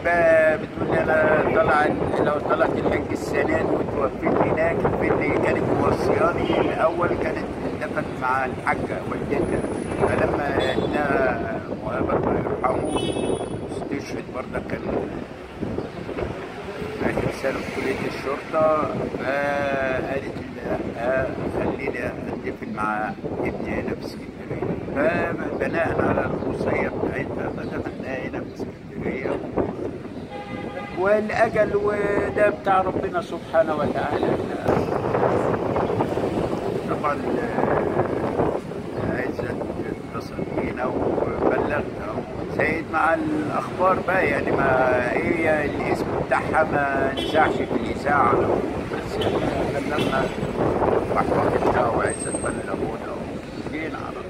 بقى بتقول لي انا طالع لو طلعت الحج السنه دي وتوفيت هناك في اللي كانت موصياني الاول كانت اتفقت مع الحاجه والدتها فلما انها مهاب الله يرحمه استشهد برضه كان آخر سنة في كلية الشرطة فقالت لي لا خليني أتفق مع ابني هنا في اسكندرية فبناء على الوصية بتاعتها فدفناه هنا في اسكندرية والأجل وده بتاع ربنا سبحانه وتعالى طبعا عزت اتصل بينا وبلغنا زايد مع الاخبار بقى يعني ما هي الاسم بتاعها ما نزعش في الاذاعه على طول بس احنا بلغنا محفظتنا وعزت بلغونا وجينا على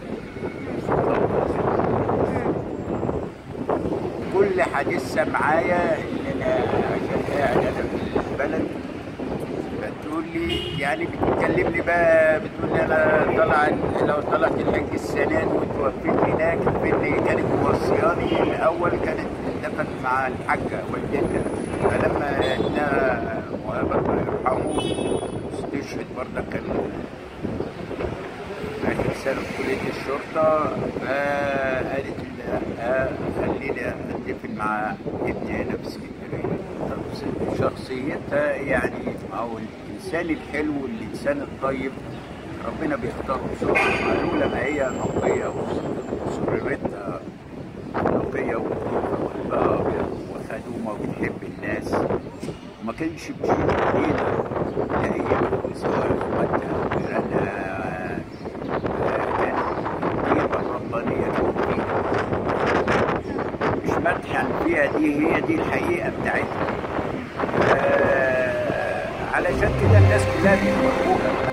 طول كل حديثها معايا ان انا عشان قاعد انا في البلد بتقول لي يعني بتكلمني بقى بتقول لي انا طالع لو طلعت الحج السنه دي وتوفيت هناك في اللي كانت موصياني الاول كانت اتفقت مع الحاجه والدتها فلما انها مهاب الله يرحمه استشهد برضه كان آخر سنة في كلية الشرطة فقالت لي لا خليني أتفق مع ابني هنا في اسكندرية طب شخصيتها يعني أو الإنسان الحلو والإنسان الطيب ربنا بيختاره بسرعة لولا ما هي نقية وسررتها نقية وقلبها أبيض وخدومة وبتحب الناس وما كانش بتشيل علينا لا هي سواء اخواتها او جيرانها كانت طيبة ربانية مش مدحا فيها دي هي دي الحقيقة بتاعتها آه، علشان كده الناس كلها بيحبوها